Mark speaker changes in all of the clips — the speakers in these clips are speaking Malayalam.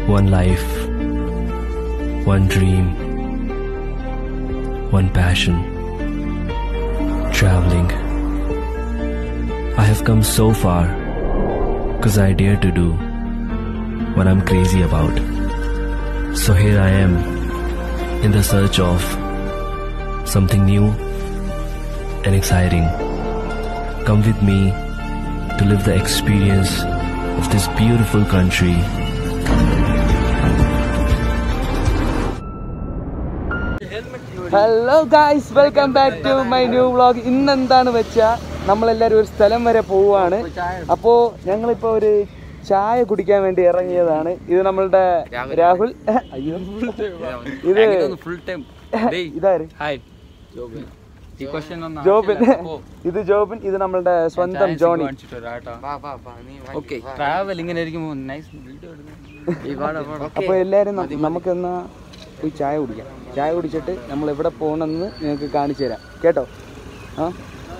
Speaker 1: One life, one dream, one passion. Traveling. I have come so far because I dare to do what I'm crazy about. So here I am in the search of something new and exciting. Come with me to live the experience of this beautiful country.
Speaker 2: Hello guys welcome back to my new vlog ഇന്ന് എന്താണ് വെച്ചാൽ നമ്മളെല്ലാവരും ഒരു സ്ഥലം വരെ പോവുകയാണ് അപ്പോൾ ഞങ്ങളിപ്പോൾ ഒരു ചായ കുടിക്കാൻ വേണ്ടി ഇറങ്ങിയതാണ് ഇത് നമ്മളുടെ രാഹുൽ അയ്യോ ഇത്
Speaker 3: ഫുൾ ടൈം
Speaker 2: ഇതാര്
Speaker 3: ഹായ് ഈ ക്വസ്റ്റ്യൻ ഒന്നും
Speaker 2: ജോബിൻ ഇത് ജോബിൻ ഇത് നമ്മളുടെ സ്വന്തം ജോണി
Speaker 3: ഓക്കെ ട്രാവൽ ഇങ്ങനെ ഇരിക്കുമ്പോൾ നൈസ് വീഡിയോ
Speaker 2: അപ്പോൾ എല്ലാവരും ന- നമുക്ക് എന്നാ പോയി ചായ കുടിക്കാം ചായ കുടിച്ചിട്ട് നമ്മൾ എവിടെ പോകണമെന്ന് നിങ്ങൾക്ക് കാണിച്ചു തരാം കേട്ടോ ആ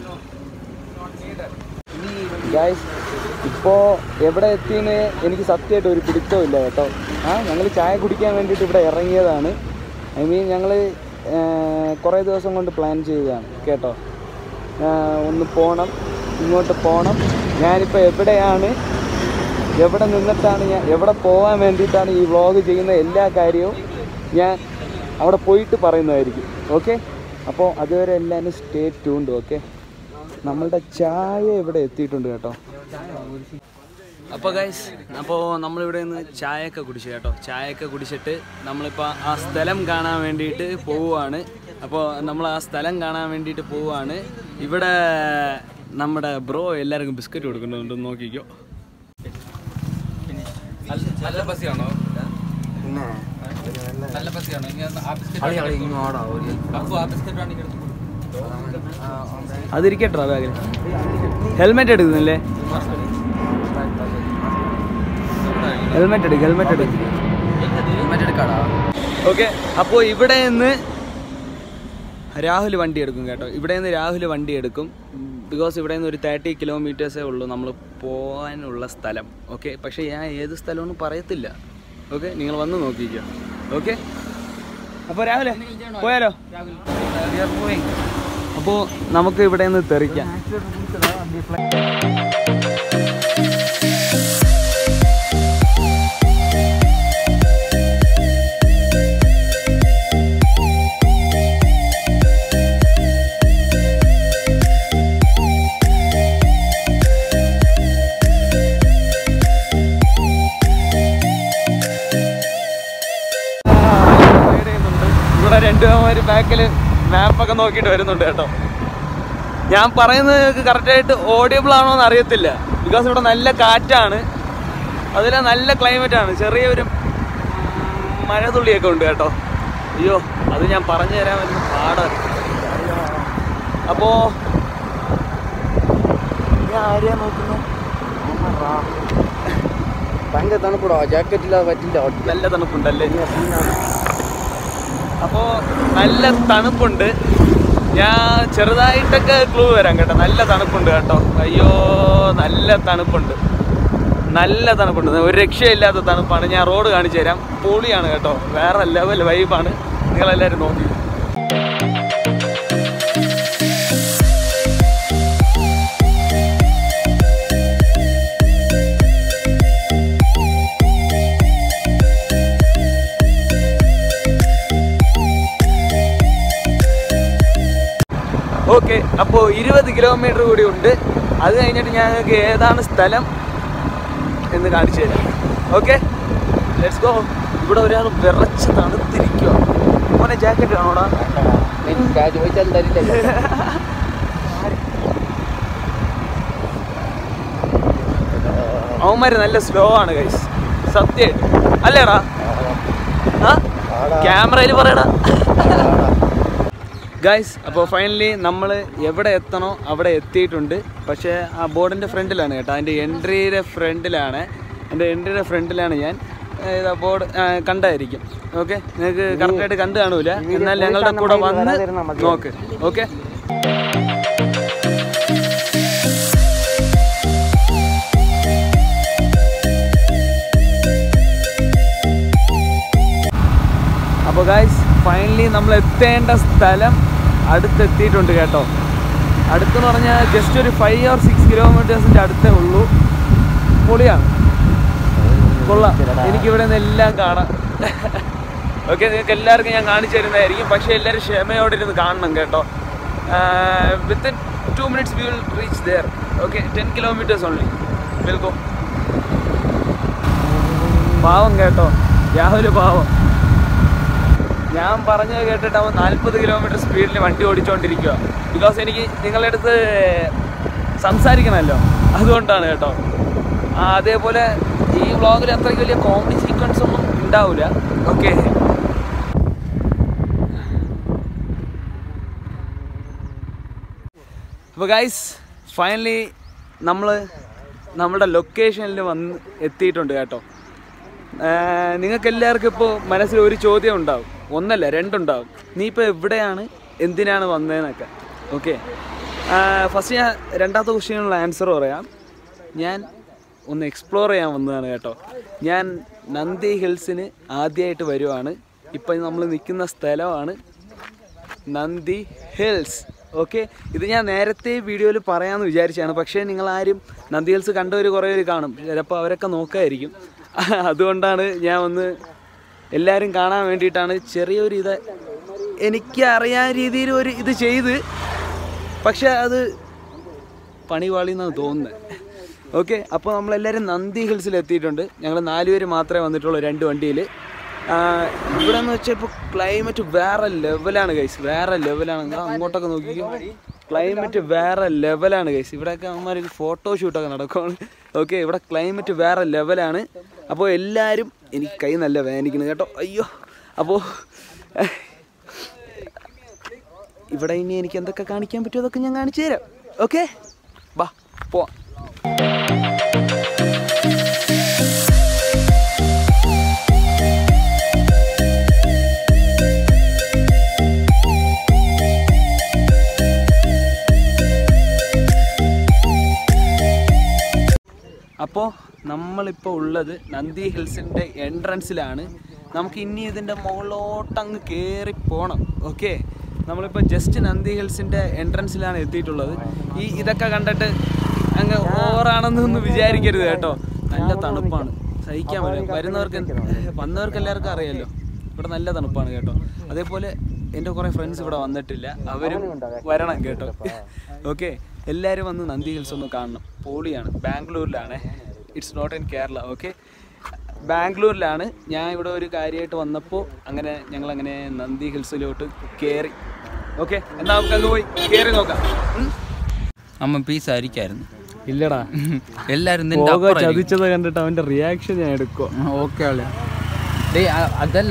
Speaker 2: ഗായ്സ് ഇപ്പോൾ എവിടെ എത്തിയെന്ന് എനിക്ക് സത്യമായിട്ട് ഒരു പിടുത്തമില്ല കേട്ടോ ആ ഞങ്ങൾ ചായ കുടിക്കാൻ വേണ്ടിയിട്ട് ഇവിടെ ഇറങ്ങിയതാണ് ഐ മീൻ ഞങ്ങൾ കുറേ ദിവസം കൊണ്ട് പ്ലാൻ ചെയ്തതാണ് കേട്ടോ ആ, ഒന്ന് പോകണം ഇങ്ങോട്ട് പോകണം ഞാനിപ്പോൾ എവിടെയാണ് എവിടെ നിന്നിട്ടാണ് ഞാൻ എവിടെ പോകാൻ വേണ്ടിയിട്ടാണ് ഈ വ്ളോഗ് ചെയ്യുന്ന എല്ലാ കാര്യവും ഞാൻ അവിടെ പോയിട്ട് പറയുന്നതായിരിക്കും ഓക്കെ അപ്പോൾ അതുവരെ എല്ലാവരും സ്റ്റേ ട്യൂണ്ട് ഓക്കെ നമ്മളുടെ ചായ ഇവിടെ എത്തിയിട്ടുണ്ട് കേട്ടോ
Speaker 3: അപ്പോൾ ഗൈസ് അപ്പോൾ നമ്മളിവിടെ നിന്ന് ചായയൊക്കെ കുടിച്ചു കേട്ടോ ചായയൊക്കെ കുടിച്ചിട്ട് നമ്മളിപ്പോൾ ആ സ്ഥലം കാണാൻ വേണ്ടിയിട്ട് പോവുകയാണ് അപ്പോൾ നമ്മൾ ആ സ്ഥലം കാണാൻ വേണ്ടിയിട്ട് പോവുകയാണ് ഇവിടെ നമ്മുടെ ബ്രോ എല്ലാവർക്കും ബിസ്ക്കറ്റ് കൊടുക്കുന്നുണ്ട് നോക്കിക്കോ നല്ല പസിയാണോ നല്ല പസിയാണോ ആ ബിസ്ക്കറ്റ് അപ്പോൾ ആ ബിസ്ക്കറ്റ് വേണമെങ്കിൽ എടുത്തു
Speaker 2: അതിരിക്കട്ടോ ബാഗിൽ ഹെൽമെറ്റ് എടുക്കുന്നില്ലേ ഹെൽമെറ്റ് എടുക്ക് ഹെൽമെറ്റ് എടുക്ക്
Speaker 3: മറ്റെടുക്കാടാ
Speaker 2: ഓക്കെ അപ്പോൾ ഇവിടെ നിന്ന് രാഹുൽ വണ്ടി എടുക്കും കേട്ടോ ഇവിടെ നിന്ന് രാഹുൽ വണ്ടി എടുക്കും ബിക്കോസ് ഇവിടെ നിന്ന് ഒരു തേർട്ടി കിലോമീറ്റേഴ്സേ ഉള്ളൂ നമ്മൾ പോകാനുള്ള സ്ഥലം ഓക്കെ പക്ഷേ ഞാൻ ഏത് സ്ഥലമെന്ന് പറയത്തില്ല ഓക്കെ നിങ്ങൾ വന്ന് നോക്കിക്കോ ഓക്കെ അപ്പോൾ രാഹുലെ പോയാലോ അപ്പോൾ നമുക്ക് ഇവിടെ നിന്ന് തെറിക്കാം റൈഡ് ചെയ്യുന്നുണ്ട്. ഇവിടെ രണ്ടുപേര് ബാക്കിൽ മാപ്പൊക്കെ നോക്കിയിട്ട് വരുന്നുണ്ട് കേട്ടോ ഞാൻ പറയുന്നത് നിങ്ങൾക്ക് കറക്റ്റായിട്ട് ഓഡിയബിൾ ആണോ എന്ന് അറിയത്തില്ല ബിക്കോസ് ഇവിടെ നല്ല കാറ്റാണ് അതിൽ നല്ല ക്ലൈമറ്റ് ആണ് ചെറിയൊരു മഴതുള്ളിയൊക്കെ ഉണ്ട് കേട്ടോ അയ്യോ അത് ഞാൻ പറഞ്ഞു തരാൻ വലിയ പാടാണ് അപ്പോ ഞാൻ ആരെയാ നോക്കുന്നത്
Speaker 3: ഭയങ്കര തണുപ്പടോ ജാക്കറ്റ് ഇല്ലാതെ പറ്റില്ല
Speaker 2: നല്ല തണുപ്പുണ്ടല്ലേ അപ്പോൾ നല്ല തണുപ്പുണ്ട് ഞാൻ ചെറുതായിട്ടൊക്കെ ക്ലൂ വരാം കേട്ടോ നല്ല തണുപ്പുണ്ട് കേട്ടോ അയ്യോ നല്ല തണുപ്പുണ്ട് നല്ല തണുപ്പുണ്ട് ഒരു രക്ഷയില്ലാത്ത തണുപ്പാണ് ഞാൻ റോഡ് കാണിച്ചു തരാം പൊളിയാണ് കേട്ടോ വേറെ ലെവൽ വൈബാണ് നിങ്ങളെല്ലാവരും നോക്കി ഓക്കെ അപ്പോൾ ഇരുപത് കിലോമീറ്റർ കൂടി ഉണ്ട് അത് കഴിഞ്ഞിട്ട് ഞങ്ങൾക്ക് ഏതാണ് സ്ഥലം എന്ന് കാണിച്ചു തരാം ഓക്കെ ലെറ്റ്സ് ഗോ ഇവിടെ ഒരാൾ വിറച്ച് തണുത്തിരിക്കുക മോനെ ജാക്കറ്റ് കാണോടാ
Speaker 3: ചോദിച്ചാൽ തരില്ല
Speaker 2: അവന്മാര് നല്ല സ്ലോ ആണ് ഗൈസ് സത്യമായിട്ട് അല്ലേടാ ആ ക്യാമറയിൽ പറയടാ ഗൈസ് അപ്പോൾ ഫൈനലി നമ്മൾ എവിടെ എത്തണോ അവിടെ എത്തിയിട്ടുണ്ട് പക്ഷേ ആ ബോർഡിൻ്റെ ഫ്രണ്ടിലാണ് കേട്ടോ അതിൻ്റെ എൻട്രിയുടെ ഫ്രണ്ടിലാണ് എൻ്റെ എൻട്രിയുടെ ഫ്രണ്ടിലാണ് ഞാൻ ഏതാ ബോർഡ് കണ്ടായിരിക്കും ഓക്കെ നിങ്ങൾക്ക് കറക്റ്റായിട്ട് കണ്ടു കാണൂല എന്നാൽ ഞങ്ങളുടെ കൂടെ വന്ന് നോക്ക് ഓക്കെ
Speaker 3: ഫൈനലി നമ്മൾ എത്തേണ്ട സ്ഥലം അടുത്തെത്തിയിട്ടുണ്ട് കേട്ടോ അടുത്തെന്ന് പറഞ്ഞാൽ ജസ്റ്റ് ഒരു ഫൈവ് ഓർ സിക്സ് കിലോമീറ്റേഴ്സിൻ്റെ അടുത്തേ ഉള്ളൂ പൊളിയാണ് കൊള്ളാം എനിക്കിവിടെ നിന്ന് എല്ലാം കാണാം ഓക്കെ നിങ്ങൾക്ക് എല്ലാവർക്കും ഞാൻ കാണിച്ചു തരുന്നതായിരിക്കും പക്ഷേ എല്ലാവരും ക്ഷമയോടെ ഇരുന്ന് കാണണം കേട്ടോ within two minutes we will reach there okay ten kilometres only വെൽക്കോ പാവം കേട്ടോ രാഹുല് പാവം ഞാൻ പറഞ്ഞത് കേട്ടിട്ട് അവൻ നാൽപ്പത് കിലോമീറ്റർ സ്പീഡിൽ വണ്ടി ഓടിച്ചുകൊണ്ടിരിക്കുക ബിക്കോസ് എനിക്ക് നിങ്ങളുടെ അടുത്ത് സംസാരിക്കണമല്ലോ അതുകൊണ്ടാണ് കേട്ടോ ആ, അതേപോലെ ഈ വ്ളോഗിൽ അത്രയ്ക്ക് വലിയ കോമഡി സീക്വൻസ് ഒന്നും ഉണ്ടാവില്ല ഓക്കെ അപ്പോൾ ഗൈസ് ഫൈനലി നമ്മൾ നമ്മുടെ ലൊക്കേഷനിൽ വന്ന് എത്തിയിട്ടുണ്ട് കേട്ടോ നിങ്ങൾക്ക് എല്ലാവർക്കും ഇപ്പോൾ മനസ്സിൽ ഒരു ചോദ്യം ഉണ്ടാവും ഒന്നല്ല രണ്ടുണ്ടാവും നീ ഇപ്പോൾ എവിടെയാണ് എന്തിനാണ് വന്നതെന്നൊക്കെ ഓക്കെ ഫസ്റ്റ് ഞാൻ രണ്ടാമത്തെ ക്വസ്റ്റ്യനുള്ള ആൻസർ പറയാം ഞാൻ ഒന്ന് എക്സ്പ്ലോർ ചെയ്യാൻ വന്നതാണ് കേട്ടോ ഞാൻ നന്ദി ഹിൽസിന് ആദ്യമായിട്ട് വരുവാണ് ഇപ്പം നമ്മൾ നിൽക്കുന്ന സ്ഥലമാണ് നന്ദി ഹിൽസ് ഓക്കെ ഇത് ഞാൻ നേരത്തെ വീഡിയോയിൽ പറയാമെന്ന് വിചാരിച്ചതാണ് പക്ഷേ നിങ്ങളാരും നന്ദി ഹിൽസ് കണ്ടവർ കുറേ പേര് കാണും ചിലപ്പോൾ അവരൊക്കെ നോക്കായിരിക്കും അതുകൊണ്ടാണ് ഞാൻ ഒന്ന് എല്ലാവരും കാണാൻ വേണ്ടിയിട്ടാണ് ചെറിയൊരു ഇത് എനിക്ക് അറിയാൻ രീതിയിൽ ഒരു ഇത് ചെയ്ത് പക്ഷേ അത് പണി പാളി എന്നാണ് തോന്നുന്നത് ഓക്കെ അപ്പോൾ നമ്മളെല്ലാവരും നന്ദി ഹിൽസിൽ എത്തിയിട്ടുണ്ട് ഞങ്ങൾ നാലുപേര് മാത്രമേ വന്നിട്ടുള്ളൂ രണ്ട് വണ്ടിയിൽ ഇവിടെ എന്ന് വെച്ചാൽ ഇപ്പോൾ ക്ലൈമറ്റ് വേറെ ലെവലാണ് ഗൈസ് വേറെ ലെവലാണ് നിങ്ങൾ അങ്ങോട്ടൊക്കെ നോക്കിക്കോ ക്ലൈമറ്റ് വേറെ ലെവലാണ് ഗൈസ് ഇവിടെയൊക്കെ അവന്മാർ ഫോട്ടോ ഷൂട്ടൊക്കെ നടക്കുകയാണ് ഓക്കെ ഇവിടെ ക്ലൈമറ്റ് വേറെ ലെവലാണ് അപ്പോൾ എല്ലാവരും എനിക്ക് കൈ നല്ല വേദനിക്കുന്നു കേട്ടോ അയ്യോ അപ്പോൾ ഇവിടെ ഇനി എനിക്ക് എന്തൊക്കെ കാണിക്കാൻ പറ്റുമോ അതൊക്കെ ഞാൻ കാണിച്ചു തരാം ഓക്കെ ബാ പോവാം അപ്പോൾ നമ്മളിപ്പോൾ ഉള്ളത് നന്ദി ഹിൽസിൻ്റെ എൻട്രൻസിലാണ് നമുക്ക് ഇനി ഇതിൻ്റെ മുകളിലോട്ടങ്ങ് കയറി പോകണം ഓക്കെ നമ്മളിപ്പോൾ ജസ്റ്റ് നന്ദി ഹിൽസിൻ്റെ എൻട്രൻസിലാണ് എത്തിയിട്ടുള്ളത് ഈ ഇതൊക്കെ കണ്ടിട്ട് അങ്ങ് ഓവറാണെന്നൊന്നും വിചാരിക്കരുത് കേട്ടോ നല്ല തണുപ്പാണ് സഹിക്കാൻ പറ്റും വരുന്നവർക്ക് വന്നവർക്ക് എല്ലാവർക്കും അറിയാമല്ലോ ഇവിടെ നല്ല തണുപ്പാണ് കേട്ടോ അതേപോലെ എൻ്റെ കുറേ ഫ്രണ്ട്സ് ഇവിടെ വന്നിട്ടില്ല അവരും വരണം കേട്ടോ ഓക്കെ എല്ലാവരും വന്ന് നന്ദി ഹിൽസ് ഒന്ന് കാണണം പോളിയാണ് ബാംഗ്ലൂരിലാണ് it's not in Kerala okay ബാംഗ്ലൂരിലാണ് ഞാൻ ഇവിടെ ഒരു കാര്യമായിട്ട് വന്നപ്പോൾ അങ്ങനെ ഞങ്ങൾ അങ്ങനെ നന്ദി ഹിൽസിലോട്ട് കയറി ഓക്കെ എന്നാൽ നമുക്ക് അങ്ങ് പോയി കയറി നോക്കാം ഉം?
Speaker 4: അമ്മ പീസ് ആയിരിക്കായിരുന്നു
Speaker 3: ഇല്ലടാ
Speaker 4: എല്ലാരും നിന്റെ
Speaker 3: പോക
Speaker 4: അപ്പുറം
Speaker 3: ചതിച്ചത് കണ്ടിട്ട് അവന്റെ റിയാക്ഷൻ ഞാൻ എടുക്കുക
Speaker 4: ഓക്കെ ഡേയ് അ- അതല്ല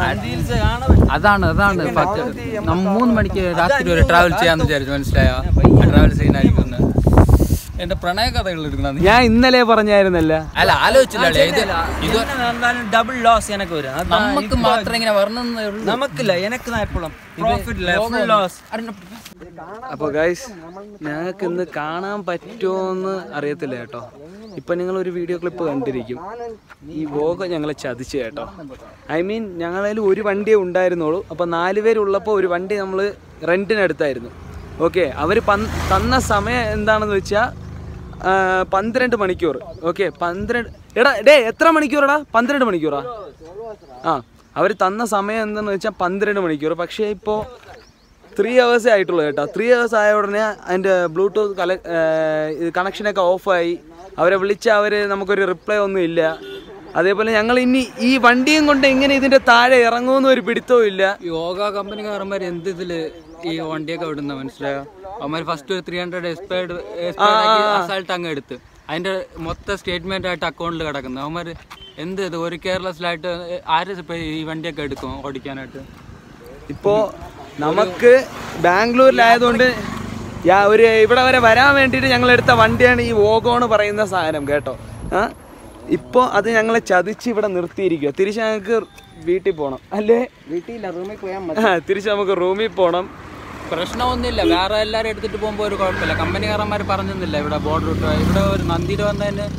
Speaker 4: അതാണ് അതാണ് ഫസ്റ്റ് നമ്മ മൂന്ന് മണിക്ക് രാത്രി വരെ ട്രാവൽ ചെയ്യാന്ന് വിചാരിച്ചു മനസ്സിലായോ ട്രാവൽ ചെയ്യുന്നായിരിക്കും എന്റെ പ്രണയ കഥകൾ എടുക്കണം
Speaker 3: ഞാൻ ഇന്നലെ പറഞ്ഞായിരുന്നല്ല
Speaker 4: അല്ല ആലോചിച്ചില്ല ഇത് ഇത്
Speaker 5: ഡബിൾ ലോസ് എനക്ക് വരും അതാ
Speaker 4: നമുക്ക്
Speaker 5: ഇപ്പൊ
Speaker 4: മാത്രം ഇങ്ങനെ വരണമെന്നേ ഉള്ളൂ
Speaker 5: നമുക്കില്ല എനക്ക് എപ്പോഴും പ്രോഫിറ്റ് ഇല്ല ഫുൾ ലോസ്
Speaker 3: അപ്പോൾ ഗൈസ് ഞങ്ങൾക്ക് ഇന്ന് കാണാൻ പറ്റുമോന്ന് അറിയത്തില്ല കേട്ടോ ഇപ്പം നിങ്ങളൊരു വീഡിയോ ക്ലിപ്പ് കണ്ടിരിക്കും ഈ വോഗ ഞങ്ങളെ ചതിച്ചു കേട്ടോ ഐ മീൻ ഞങ്ങളതിൽ ഒരു വണ്ടിയേ ഉണ്ടായിരുന്നുള്ളൂ അപ്പോൾ നാല് പേരുള്ളപ്പോൾ ഒരു വണ്ടി നമ്മൾ റെൻറ്റിനെടുത്തായിരുന്നു ഓക്കെ അവർ തന്ന സമയം എന്താണെന്ന് വെച്ചാൽ പന്ത്രണ്ട് മണിക്കൂർ ഓക്കെ പന്ത്രണ്ട് എടാ ഡേ എത്ര മണിക്കൂറടാ പന്ത്രണ്ട് മണിക്കൂറാ ആ അവർ തന്ന സമയം എന്താണെന്ന് വെച്ചാൽ പന്ത്രണ്ട് മണിക്കൂർ പക്ഷേ ഇപ്പോൾ ത്രീ ഹവേഴ്സേ ആയിട്ടുള്ളൂ കേട്ടോ ത്രീ ഹവേഴ്സ് ആയ ഉടനെ അതിൻ്റെ ബ്ലൂടൂത്ത് കല കണക്ഷനൊക്കെ ഓഫായി അവരെ വിളിച്ച അവർ നമുക്കൊരു റിപ്ലൈ ഒന്നും ഇല്ല അതേപോലെ ഞങ്ങൾ ഇനി ഈ വണ്ടിയും കൊണ്ട് എങ്ങനെ ഇതിൻ്റെ താഴെ ഇറങ്ങുമെന്ന് ഒരു പിടുത്തവും ഇല്ല
Speaker 4: യോഗ കമ്പനിക്കാരന്മാർ എന്ത് ഇതില് ഈ വണ്ടിയൊക്കെ വിടുന്ന മനസ്സിലായോ അവന്മാർ ഫസ്റ്റ് ഒരു ത്രീ ഹൺഡ്രഡ് എക്സ്പയർഡ് അസാൾട്ട് അങ്ങ് എടുത്ത് അതിന്റെ മൊത്തം സ്റ്റേറ്റ്മെന്റ് ആയിട്ട് അക്കൗണ്ടിൽ കിടക്കുന്നത് അവന്മാർ എന്ത് ഇത് ഒരു കെയർലെസ്സിലായിട്ട് ആര് ഇപ്പൊ ഈ വണ്ടിയൊക്കെ എടുക്കും ഓടിക്കാനായിട്ട്
Speaker 3: ഇപ്പോൾ നമുക്ക് ബാംഗ്ലൂരിലായതുകൊണ്ട് യാ ഒരു ഇവിടെ വരെ വരാൻ വേണ്ടിയിട്ട് ഞങ്ങൾ എടുത്ത വണ്ടിയാണ് ഈ ഓഗോണ് പറയുന്ന സാധനം കേട്ടോ ആ ഇപ്പോൾ അത് ഞങ്ങളെ ചതിച്ച് ഇവിടെ നിർത്തിയിരിക്കുക തിരിച്ച് ഞങ്ങൾക്ക് വീട്ടിൽ പോകണം അല്ലേ
Speaker 2: വീട്ടിലില്ല റൂമിൽ പോയാൽ
Speaker 3: ആ, തിരിച്ച് നമുക്ക് റൂമിൽ പോകണം
Speaker 4: പ്രശ്നമൊന്നുമില്ല വേറെ എല്ലാവരും എടുത്തിട്ട് പോകുമ്പോൾ ഒരു കുഴപ്പമില്ല കമ്പനിക്കാരന്മാർ പറഞ്ഞൊന്നുമില്ല ഇവിടെ ബോർഡർ വിട്ട് ഇവിടെ ഒരു നന്ദിയിൽ വന്നതിന്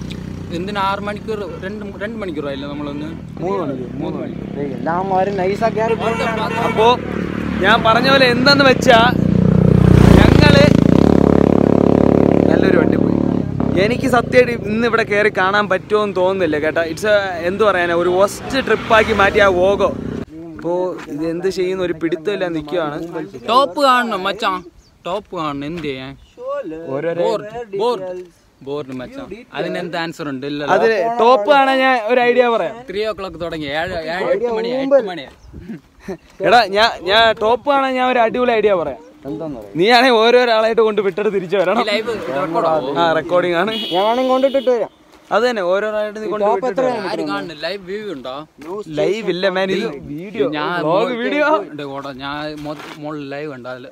Speaker 4: എന്തിനാ ആറ് മണിക്കൂർ രണ്ട് രണ്ട് മണിക്കൂറായില്ലേ നമ്മളൊന്ന്
Speaker 2: മൂന്ന് മണിക്കൂർ മൂന്ന് മണിക്കൂർ എല്ലാമാരും നൈസാക്കി
Speaker 3: അപ്പോ ഞാൻ പറഞ്ഞ പോലെ എന്തെന്ന് വെച്ചാ ഞങ്ങള് നല്ലൊരു വണ്ടി പോയി എനിക്ക് സത്യമായിട്ട് ഇന്ന് ഇവിടെ കയറി കാണാൻ പറ്റുമോ എന്ന് തോന്നുന്നില്ല കേട്ടാ ഇറ്റ്സ് എന്ത് പറയാനാ ഒരു വസ്റ്റ് ട്രിപ്പാക്കി മാറ്റി ആ വോഗോ അപ്പോൾ ഇത് എന്ത് ചെയ്യുന്ന ഒരു പിടുത്തമില്ല നിൽക്കുകയാണ്
Speaker 4: ടോപ്പ് കാണണം മച്ചാൻ ടോപ്പ് കാണണം എന്ത് ചെയ്യാൻ ബോർഡ് ബോർഡ് മച്ചാൻ അതിന് എന്ത് ആൻസർ ഉണ്ട് ഇല്ല
Speaker 3: അത് ടോപ്പ് കാണാൻ ഞാൻ ഒരു ഐഡിയ പറയാം
Speaker 4: ത്രീ ഓ ക്ലോക്ക് തുടങ്ങി ഏഴ് ഏഴ് എട്ട് മണി എട്ട് മണി
Speaker 3: എടാ ഞാൻ ഞാൻ ടോപ്പ് കാണാൻ ഞാൻ ഒരു അടിപൊളി ഐഡിയ പറയാം നീയാണെങ്കിൽ ഓരോരാളായിട്ട് കൊണ്ട് വിട്ടിട്ട് തിരിച്ചു വരണം
Speaker 4: ലൈവ് റെക്കോർഡാവോ
Speaker 3: ആ റെക്കോർഡിംഗ് ആണ്
Speaker 2: ഞാനും കൊണ്ടിട്ടിട്ട് വരാം
Speaker 3: അത് തന്നെ ഓരോരാളായിട്ട് നീ കൊണ്ട് വിട്ടിട്ട് വരണം.
Speaker 4: ആര് കാണുന്നു ലൈവ് വ്യൂ ഉണ്ടോ
Speaker 3: ലൈവ് ഇല്ല മാൻ ഇത് വീഡിയോ
Speaker 4: ഞാൻ
Speaker 3: വ്ലോഗ് വീഡിയോ
Speaker 4: ഉണ്ട് കൂടെ ഞാൻ മോളിൽ ലൈവ് ഉണ്ട് അതിൽ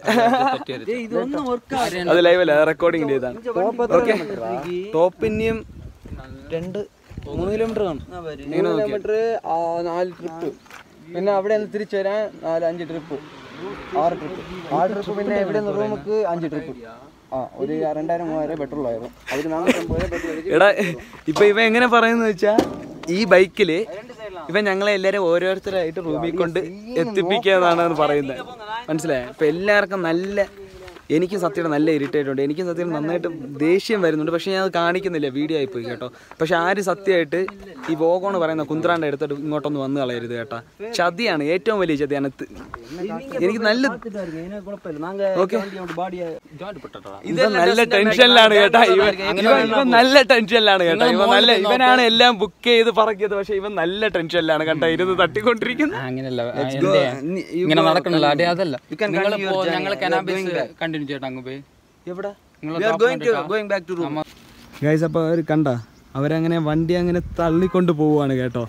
Speaker 3: അത് ലൈവ് അല്ല റെക്കോർഡിംഗ് ചെയ്താണ് ഓക്കെ ടോപ്പ് ഇനിയും രണ്ട് മൂന്ന് കിലോമീറ്റർ കാണും ഇങ്ങനെ നോക്കിയാ.
Speaker 2: കിലോമീറ്റർ നാല് ട്രിപ്പ് പിന്നെ അവിടെ നിന്ന് തിരിച്ചു വരാൻ നാല് അഞ്ച് ട്രിപ്പ് ആറ് ട്രിപ്പ് ആറ് ട്രിപ്പ് പിന്നെ ഇവിടെ നിന്ന് റൂമുക്ക് അഞ്ച് ട്രിപ്പ് ആ ഒരു രണ്ടായിരം മൂവായിരം പെട്രോൾ ആയിരുന്നു അതിൽ നാനൂറ്റമ്പത് പെട്രോൾ
Speaker 3: എടാ ഇപ്പൊ ഇവ എങ്ങനെ പറയുന്ന വെച്ചാ ഈ ബൈക്കില് ഇവ ഞങ്ങളെ എല്ലാരും ഓരോരുത്തരായിട്ട് റൂമിൽ കൊണ്ട് എത്തിപ്പിക്കുക എന്നാണ് പറയുന്നത് മനസ്സിലായോ ഇപ്പൊ എല്ലാവർക്കും നല്ല എനിക്കും സത്യം നല്ല ഇറിറ്റേറ്റ് ഉണ്ട് എനിക്കും സത്യം നന്നായിട്ട് ദേഷ്യം വരുന്നുണ്ട് പക്ഷെ ഞാൻ അത് കാണിക്കുന്നില്ല വീഡിയോ ആയി പോയി കേട്ടോ പക്ഷെ ആര് സത്യമായിട്ട് ഈ വോഗോണ് പറയുന്ന കുന്ത്രാണ്ട് എടുത്തിട്ട് ഇങ്ങോട്ടൊന്ന് വന്ന് കളയരുത് കേട്ടാ ചതിയാണ് ഏറ്റവും വലിയ ചതിയാണ് ത്- എനിക്ക് നല്ല ഓക്കെ ഇവൻ നല്ല ടെൻഷനിലാണ് കേട്ടാ ഇവൻ ഇവൻ ഇവൻ നല്ല ടെൻഷനിലാണ് കേട്ടോ ഇവൻ നല്ല ഇവനാണ് എല്ലാം ബുക്ക് ചെയ്ത് പറക്കിയത് പക്ഷെ ഇവൻ നല്ല ടെൻഷനിലാണ് കേട്ടോ ഇരുന്ന് തട്ടിക്കൊണ്ടിരിക്കുന്നത്
Speaker 4: അങ്ങനെയല്ല ഇങ്ങനെ നടക്കണല്ലോ അതെ അതല്ല നിങ്ങൾ ഞങ്ങൾ കനാബിസ് കണ്ടിന്യൂ ചെയ്യട്ടെ അങ്ങ് പോയി
Speaker 3: എവിടെ
Speaker 4: നിങ്ങൾ
Speaker 3: ഗൈസ് അപ്പോൾ അവർ കണ്ട അവരങ്ങനെ വണ്ടി അങ്ങനെ തള്ളിക്കൊണ്ട് പോവുകയാണ് കേട്ടോ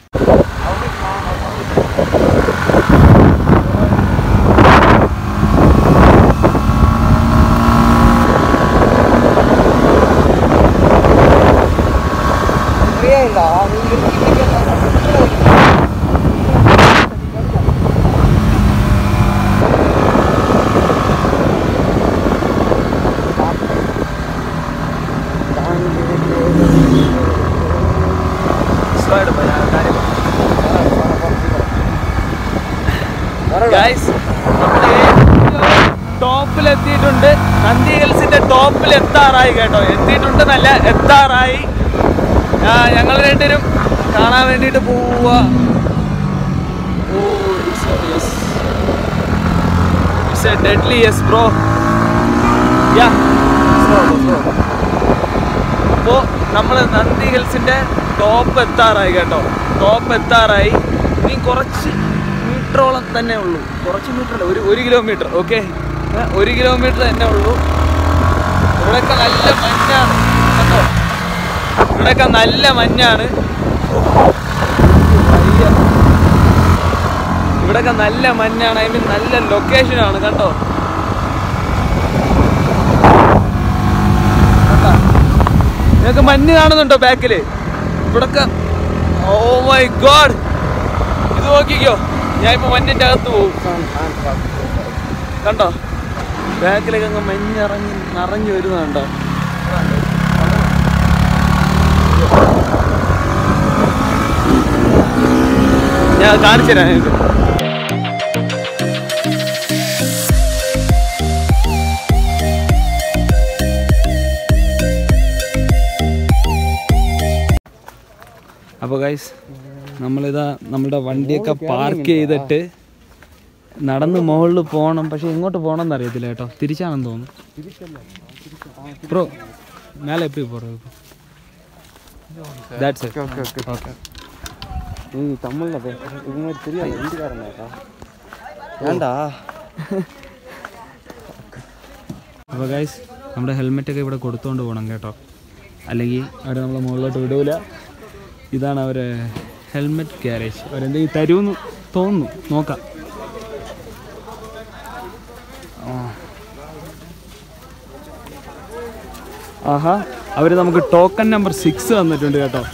Speaker 3: ഗൈസ് ടോപ്പിൽ എത്തിയിട്ടുണ്ട് നന്ദി ഹിൽസിന്റെ ടോപ്പിൽ എത്താറായി കേട്ടോ എത്തിയിട്ടുണ്ട് നല്ല എത്താറായി ആ, ഞങ്ങൾ രണ്ടുപേരും കാണാൻ വേണ്ടിയിട്ട് പോവുക it's a deadly yes bro yeah അപ്പോൾ നമ്മൾ നന്ദി ഹിൽസിന്റെ ടോപ്പ് എത്താറായി കേട്ടോ ടോപ്പ് എത്താറായി ഇനി കുറച്ച് മീറ്ററോളം തന്നെ ഉള്ളൂ കുറച്ച് മീറ്റർ അല്ല ഒരു ഒരു കിലോമീറ്റർ ഓക്കെ ഒരു കിലോമീറ്റർ തന്നെ ഉള്ളൂ ഇവിടെയൊക്കെ നല്ല മഞ്ഞാണ് കണ്ടോ ഇവിടെയൊക്കെ നല്ല മഞ്ഞാണ് അയ്യ. ഇവിടെയൊക്കെ നല്ല മഞ്ഞാണ് ഐ മീൻ നല്ല ലൊക്കേഷനാണ് കണ്ടോ നിങ്ങൾക്ക് മഞ്ഞ് കാണുന്നുണ്ടോ ബാക്കില് ഇവിടൊക്കെ ഓ മൈ ഗോഡ് ഇത് നോക്കിക്കോ ഞാൻ ഇപ്പൊ മഞ്ഞിന്റെ അകത്ത് പോകും കണ്ടോ ബാക്കിലൊക്കെ അങ്ങ് മഞ്ഞിറങ്ങി നിറഞ്ഞു വരുന്നുണ്ടോ ഞാൻ കാണിച്ചു തരാം നിങ്ങൾക്ക് അപ്പോൾ ഗൈസ് നമ്മളിതാ നമ്മുടെ വണ്ടിയൊക്കെ പാർക്ക് ചെയ്തിട്ട് നടന്ന് മുകളിൽ പോകണം പക്ഷെ എങ്ങോട്ട് പോകണം എന്ന് അറിയത്തില്ല കേട്ടോ തിരിച്ചാണെന്ന് തോന്നുന്നു ബ്രോ മേലെ എപ്പി പോகிறோம் ദാറ്റ്സ് ഓക്കെ ഓക്കെ
Speaker 2: நீ தமிழ்ல பேச இது மாதிரி தெரியாது ஹிந்திக்காரனாக்கா ஏன்டா
Speaker 3: അപ്പോൾ ഗൈസ് നമ്മുടെ ഹെൽമെറ്റൊക്കെ ഇവിടെ കൊടുത്തുകൊണ്ട് പോകണം കേട്ടോ അല്ലെങ്കിൽ അവർ നമ്മളെ മുകളിലോട്ട് വിടൂല ഇതാണ് അവർ ഹെൽമെറ്റ് ഗ്യാരേജ് അവരെന്തെങ്കിലും തരുമെന്ന് തോന്നുന്നു നോക്കാം ആ. ആഹാ അവർ നമുക്ക് ടോക്കൺ നമ്പർ സിക്സ് തന്നിട്ടുണ്ട് കേട്ടോ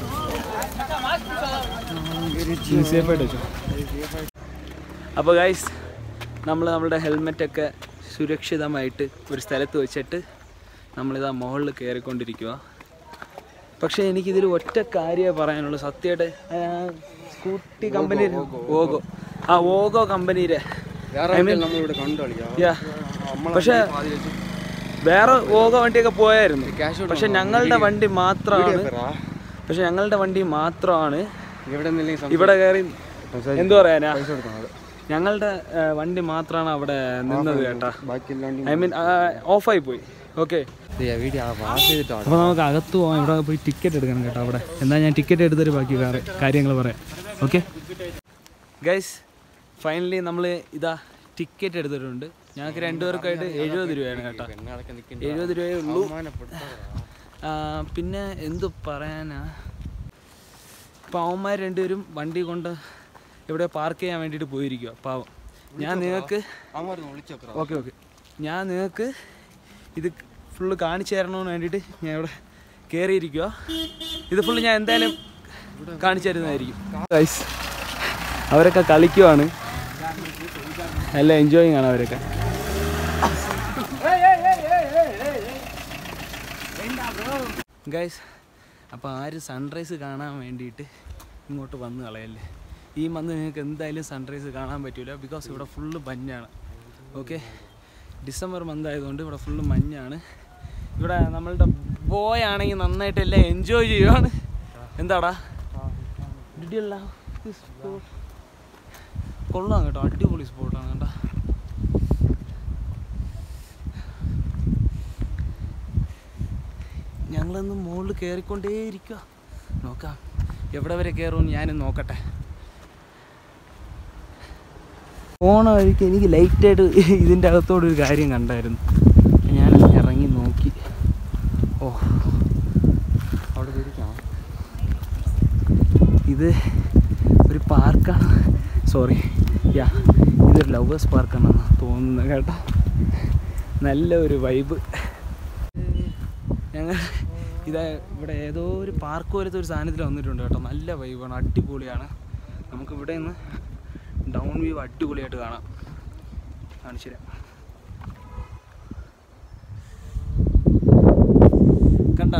Speaker 3: സേഫായിട്ട് വെച്ചോ അപ്പോൾ ഗൈസ് നമ്മൾ നമ്മുടെ ഹെൽമെറ്റൊക്കെ സുരക്ഷിതമായിട്ട് ഒരു സ്ഥലത്ത് വെച്ചിട്ട് നമ്മളിതാ മുകളിൽ കയറിക്കൊണ്ടിരിക്കുക പക്ഷേ എനിക്കിതിൽ ഒറ്റ കാര്യമേ പറയാനുള്ളൂ സത്യമായിട്ട് സ്കൂട്ടി കമ്പനി ഓഗോ ആ ഓഗോ കമ്പനിയുടെ
Speaker 2: നമ്മളിവിടെ കണ്ടു കളിക്കാം
Speaker 3: പക്ഷേ വേറെ ഓഗോ വണ്ടിയൊക്കെ പോയായിരുന്നു പക്ഷെ ഞങ്ങളുടെ വണ്ടി മാത്രമാണ് പക്ഷെ ഞങ്ങളുടെ വണ്ടി മാത്രമാണ്
Speaker 2: ഇവിടെ
Speaker 3: ഇവിടെ കയറി എന്തു പറയാനാ ഞങ്ങളുടെ ആ, വണ്ടി മാത്രമാണ് അവിടെ നിന്നത് കേട്ടാ
Speaker 2: ബാക്കിയെല്ലാം
Speaker 3: ഐ മീൻ ഓഫായി പോയി ഓക്കെ
Speaker 2: വീഡിയോ പാസ് ചെയ്തിട്ടാണ്
Speaker 3: അപ്പോൾ നമുക്ക് അകത്ത് പോകാം ഇവിടെ പോയി ടിക്കറ്റ് എടുക്കണം കേട്ടോ അവിടെ എന്നാൽ ഞാൻ ടിക്കറ്റ് എടുത്തിട്ട് ബാക്കി കാര്യങ്ങൾ പറയാം ഓക്കെ ഗൈസ് ഫൈനലി നമ്മൾ ഇതാ ടിക്കറ്റ് എടുത്തിട്ടുണ്ട് ഞങ്ങൾക്ക് രണ്ടുപേർക്കായിട്ട് എഴുപത് രൂപയാണ് കേട്ടോ എഴുപത് രൂപയേ ഉള്ളൂ ആ, പിന്നെ എന്തു പറയാനാ ഇപ്പം അവന്മാർ രണ്ടുപേരും വണ്ടി കൊണ്ട് ഇവിടെ പാർക്ക് ചെയ്യാൻ വേണ്ടിയിട്ട് പോയിരിക്കുക പാവം ഞാൻ നിങ്ങൾക്ക് ഓക്കെ ഓക്കെ ഞാൻ നിങ്ങൾക്ക് ഇത് ഫുള്ള് കാണിച്ചു തരണമെന്ന് വേണ്ടിയിട്ട് ഞാൻ ഇവിടെ കയറിയിരിക്കുക ഇത് ഫുള്ള് ഞാൻ എന്തായാലും കാണിച്ചു തരുന്നതായിരിക്കും ഗൈസ് അവരൊക്കെ കളിക്കുവാണ് നല്ല എൻജോയിങ് ആണ് അവരൊക്കെ ഗൈസ് അപ്പോൾ ആര് സൺറൈസ് കാണാൻ വേണ്ടിയിട്ട് ഇങ്ങോട്ട് വന്ന് കളയല്ലേ ഈ മന്ത് നിങ്ങൾക്ക് എന്തായാലും സൺറൈസ് കാണാൻ പറ്റില്ല ബിക്കോസ് ഇവിടെ ഫുള്ള് മഞ്ഞാണ് ഓക്കെ ഡിസംബർ മന്ത് ആയതുകൊണ്ട് ഇവിടെ ഫുള്ള് മഞ്ഞാണ് ഇവിടെ നമ്മളുടെ ബോയ് ആണെങ്കിൽ നന്നായിട്ട് എല്ലാം എൻജോയ് ചെയ്യുവാണ് എന്താടാ Did you love this spot? കൊള്ളാം കേട്ടോ അടിപൊളി സ്പോട്ടാണ് കേട്ടോ ഞങ്ങളൊന്ന് മുകളിൽ കയറിക്കൊണ്ടേയിരിക്കുക നോക്കാം എവിടെ വരെ കയറുമെന്ന് ഞാനും നോക്കട്ടെ പോണ വഴിക്ക് എനിക്ക് ലൈറ്റായിട്ട് ഇതിൻ്റെ അകത്തോടെ ഒരു കാര്യം കണ്ടായിരുന്നു ഞാൻ ഇറങ്ങി നോക്കി ഓ
Speaker 2: അവിടെ തിരിക്കാം
Speaker 3: ഇത് ഒരു പാർക്കാണ് സോറി യാ ഇതൊരു ലവേഴ്സ് പാർക്കാണെന്ന് തോന്നുന്നത് കേട്ടോ നല്ല ഒരു വൈബ് ഞങ്ങൾ ഇതാ ഇവിടെ ഏതോ ഒരു പാർക്ക് പോലത്തെ ഒരു സാധനത്തിൽ വന്നിട്ടുണ്ട് കേട്ടോ നല്ല വൈബാണ് അടിപൊളിയാണ് നമുക്ക് ഇവിടെ നിന്ന് ഡൗൺ വ്യൂ അടിപൊളിയായിട്ട് കാണാം കാണിച്ചു തരാം കണ്ട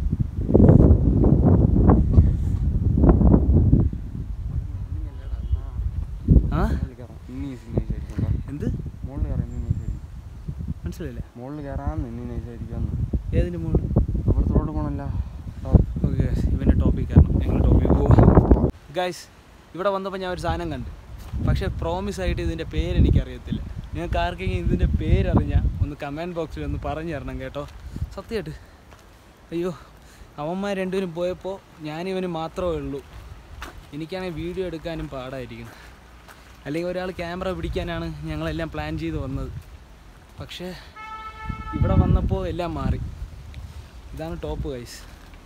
Speaker 3: ആ
Speaker 2: ഇനി നൈസായിരിക്കും
Speaker 3: എന്ത്
Speaker 2: മുകളിൽ കയറാൻ ഇനി നൈസായിരിക്കും
Speaker 3: മനസ്സിലായില്ലേ
Speaker 2: മുകളിൽ കയറാന്ന് ഇനി നൈസായിരിക്കും
Speaker 3: ഏതിൻ്റെ മുകളിൽ
Speaker 2: അവിടുത്തെ റോഡ് പോകണല്ല
Speaker 3: ഓക്കെ ഗൈസ് ഇവൻ്റെ ടോപ്പിക് കാരണം ഞങ്ങൾ ടോപ്പിക് പോവാം ഗൈസ് ഇവിടെ വന്നപ്പോൾ ഞാൻ ഒരു സാധനം കണ്ടു പക്ഷേ പ്രോമിസ് ആയിട്ട് ഇതിൻ്റെ പേര് എനിക്കറിയത്തില്ല നിങ്ങൾക്ക് ആർക്കെങ്കിലും ഇതിൻ്റെ പേരറിഞ്ഞാൽ ഒന്ന് കമൻറ്റ് ബോക്സിൽ ഒന്ന് പറഞ്ഞു തരണം കേട്ടോ സത്യമായിട്ട് അയ്യോ അവന്മാർ രണ്ടുപേരും പോയപ്പോൾ ഞാനിവന് മാത്രമേ ഉള്ളൂ എനിക്കാണെങ്കിൽ വീഡിയോ എടുക്കാനും പാടായിരിക്കും അല്ലെങ്കിൽ ഒരാൾ ക്യാമറ പിടിക്കാനാണ് ഞങ്ങളെല്ലാം പ്ലാൻ ചെയ്ത് വന്നത് പക്ഷേ ഇവിടെ വന്നപ്പോൾ എല്ലാം മാറി ഇതാണ് ടോപ്പ് ഗൈസ്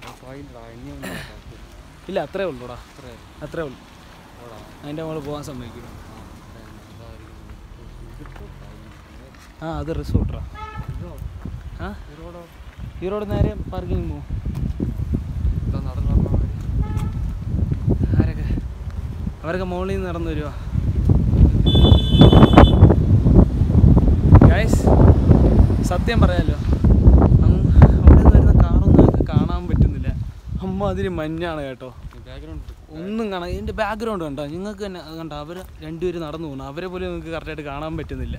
Speaker 3: ഇല്ല അത്രേ ഉള്ളൂടാ അത്രേ ഉള്ളൂ അതിൻ്റെ മുകളിൽ പോകാൻ സമ്മതിക്കില്ല ആ അത് റിസോർട്ടാ ആ ഈ റോഡ് നേരെ പാർക്കിംഗ് പോവും ആരൊക്കെ അവരൊക്കെ മുകളിൽ നിന്ന് നടന്നു വരുവാ ഗൈസ് സത്യം പറയാലോ അങ്ങ് അവിടെ നിന്ന് വരുന്ന കാറൊന്നും ഞങ്ങൾക്ക് കാണാൻ പറ്റുന്നില്ല അമ്മ അതിന് മഞ്ഞാണ് കേട്ടോ ഒന്നും കാണാൻ ഇതിൻ്റെ ബാക്ക്ഗ്രൗണ്ട് കണ്ടോ നിങ്ങൾക്ക് തന്നെ കണ്ടോ അവർ രണ്ടുപേരും നടന്നു പോകണം അവരെ പോലും നിങ്ങൾക്ക് കറക്റ്റായിട്ട് കാണാൻ പറ്റുന്നില്ല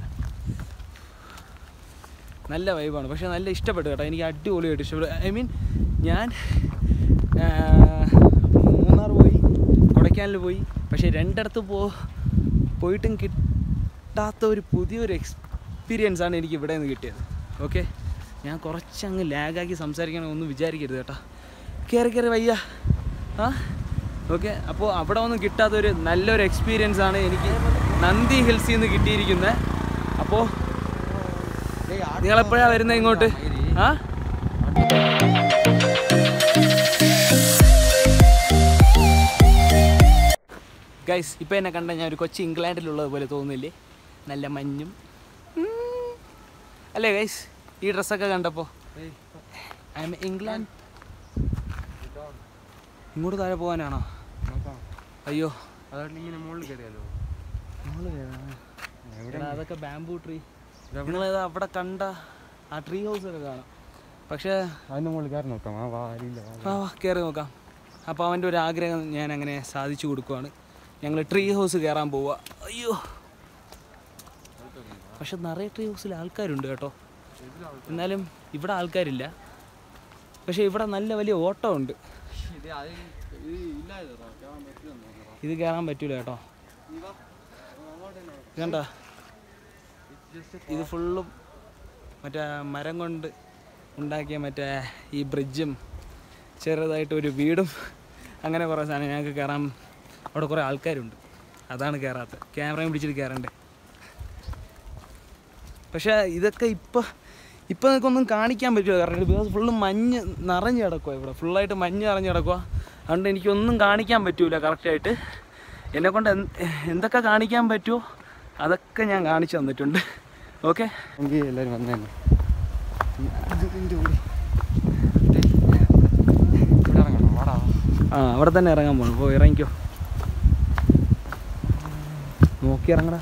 Speaker 3: നല്ല വൈബാണ് പക്ഷേ നല്ല ഇഷ്ടപ്പെട്ടു കേട്ടോ എനിക്ക് അടിപൊളിയായിട്ട് ഇഷ്ടപ്പെട്ടു ഐ മീൻ ഞാൻ ആ, മൂന്നാർ പോയി കൊടൈക്കനാലിൽ പോയി പക്ഷേ രണ്ടിടത്ത് പോ പോയിട്ടും കിട്ടാത്ത ഒരു പുതിയൊരു എക്സ്പീരിയൻസ് ആണ് എനിക്ക് ഇവിടെ നിന്ന് കിട്ടിയത് ഓക്കെ ഞാൻ കുറച്ചങ്ങ് ലാഗാക്കി സംസാരിക്കണമെന്ന് വിചാരിക്കരുത് കേട്ടോ കയറി കയറി വയ്യ ആ ഓക്കെ അപ്പോൾ അവിടെ ഒന്നും കിട്ടാത്തൊരു നല്ലൊരു എക്സ്പീരിയൻസ് ആണ് എനിക്ക് നന്ദി ഹിൽസിൽ നിന്ന് കിട്ടിയിരിക്കുന്നത് അപ്പോൾ നിങ്ങളെപ്പോഴാണ് വരുന്നത് ഇങ്ങോട്ട് ആ ഗൈസ് ഇപ്പം എന്നെ കണ്ട ഞാൻ ഒരു കൊച്ചു ഇംഗ്ലണ്ടിലുള്ളത് പോലെ തോന്നില്ലേ നല്ല മഞ്ഞും ഉം. അല്ലേ ഗൈസ് ഈ ഡ്രസ്സൊക്കെ കണ്ടപ്പോൾ ഐ എം ഇംഗ്ലണ്ട് ഇങ്ങോട്ട് താഴെ പോകാനാണോ അയ്യോ
Speaker 2: അതുകൊണ്ട് ഇങ്ങനെ മുകളിൽ കയറിയാലോ
Speaker 3: എടാ, അതൊക്കെ ബാംബൂ ട്രീ നിങ്ങളത് അവിടെ കണ്ട ആ ട്രീ ഹൗസ് ഒക്കെ കാണാം പക്ഷേ
Speaker 6: അതിൻ്റെ മുകളിൽ കയറി നോക്കാം ആ വാരിയില്ല
Speaker 3: ആ കയറി നോക്കാം അപ്പോൾ അവൻ്റെ ഒരു ആഗ്രഹം ഞാൻ അങ്ങനെ സാധിച്ചു കൊടുക്കുവാണ് ഞങ്ങൾ ട്രീ ഹൗസ് കയറാൻ പോവുക അയ്യോ പക്ഷെ നിറയെ ട്രീ ഹൗസിൽ ആൾക്കാരുണ്ട് കേട്ടോ എന്നാലും ഇവിടെ ആൾക്കാരില്ല പക്ഷേ ഇവിടെ നല്ല വലിയ ഓട്ടം ഉണ്ട് ഇത് കയറാൻ പറ്റൂല കേട്ടോ ഇതണ്ട ഇത് ഫുള്ളും മറ്റേ മരം കൊണ്ട് ഉണ്ടാക്കിയ മറ്റേ ഈ ബ്രിഡ്ജും ചെറുതായിട്ട് ഒരു വീടും അങ്ങനെ കുറേ സാധനം ഞങ്ങൾക്ക് കയറാൻ അവിടെ കുറേ ആൾക്കാരുണ്ട് അതാണ് കയറാത്തത് ക്യാമറയും പിടിച്ചിട്ട് കയറണ്ടേ പക്ഷേ ഇതൊക്കെ ഇപ്പോൾ ഇപ്പോൾ നിങ്ങൾക്കൊന്നും കാണിക്കാൻ പറ്റുമോ കാരണം ബിക്കോസ് ഫുള്ള് മഞ്ഞ് നിറഞ്ഞ് കിടക്കുക ഇവിടെ ഫുള്ളായിട്ട് മഞ്ഞ് നിറഞ്ഞ് കിടക്കുക അതുകൊണ്ട് എനിക്കൊന്നും കാണിക്കാൻ പറ്റൂല കറക്റ്റായിട്ട് എന്നെക്കൊണ്ട് എന്ത് എന്തൊക്കെ കാണിക്കാൻ പറ്റുമോ അതൊക്കെ ഞാൻ കാണിച്ചു തന്നിട്ടുണ്ട് ഓക്കെ
Speaker 6: എങ്കിൽ എല്ലാവരും വന്നേനെ ഇവിടെ ഇറങ്ങണം വാടാ
Speaker 3: ആ അവിടെ തന്നെ ഇറങ്ങാൻ പോകണം അപ്പോൾ ഇറങ്ങിക്കോ നോക്കി ഇറങ്ങടാ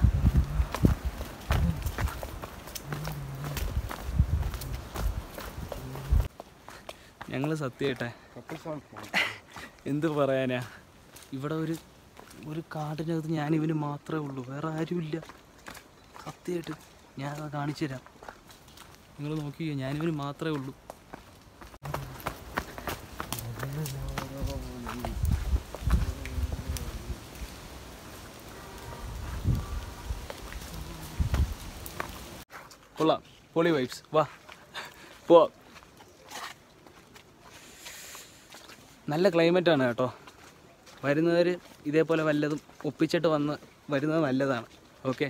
Speaker 3: ഞങ്ങൾ സത്യമായിട്ടെ എന്ത് പറയാനാ ഇവിടെ ഒരു ഒരു കാട്ടിനകത്ത് ഞാൻ ഇവന് മാത്രമേ ഉള്ളൂ വേറെ ആരുമില്ല സത്യമായിട്ട് ഞാൻ അത് കാണിച്ചു തരാം നിങ്ങൾ നോക്കിയോ ഞാനിവന് മാത്രമേ ഉള്ളൂ കൊള്ളാം പൊളി വൈബ്സ് വാ പോ നല്ല ക്ലൈമറ്റ് ആണ് കേട്ടോ വരുന്നവർ ഇതേപോലെ വല്ലതും ഒപ്പിച്ചിട്ട് വന്ന് വരുന്നത് നല്ലതാണ് ഓക്കെ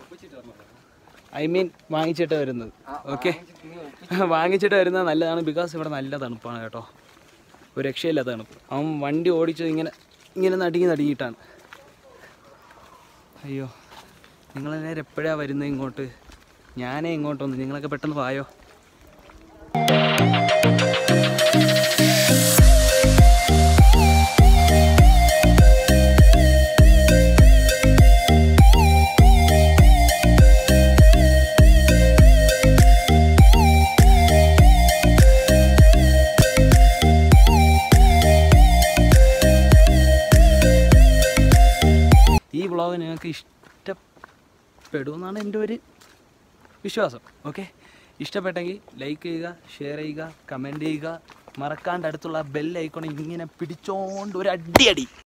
Speaker 3: ഐ മീൻ വാങ്ങിച്ചിട്ട് വരുന്നത് ഓക്കെ വാങ്ങിച്ചിട്ട് വരുന്നത് നല്ലതാണ് ബിക്കോസ് ഇവിടെ നല്ല തണുപ്പാണ് കേട്ടോ ഒരു രക്ഷയില്ലാത്ത തണുപ്പ് അവൻ വണ്ടി ഓടിച്ചത് ഇങ്ങനെ ഇങ്ങനെ നടുങ്ങി നടുങ്ങിയിട്ടാണ് അയ്യോ നിങ്ങളെല്ലാവരും എപ്പോഴാണ് വരുന്നത് ഇങ്ങോട്ട് ഞാനേ ഇങ്ങോട്ടൊന്ന് നിങ്ങളൊക്കെ പെട്ടെന്ന് വായോ ഈ വ്ളോഗ് നിങ്ങൾക്ക് ഇഷ്ടപ്പെടുമെന്നാണ് എൻ്റെ ഒരു വിശ്വാസം ഓക്കെ ഇഷ്ടപ്പെട്ടെങ്കിൽ ലൈക്ക് ചെയ്യുക ഷെയർ ചെയ്യുക കമൻറ്റ് ചെയ്യുക മറക്കാണ്ട് അടുത്തുള്ള ബെൽ ഐക്കോൺ ഇങ്ങനെ പിടിച്ചോണ്ട് ഒരു അടി അടി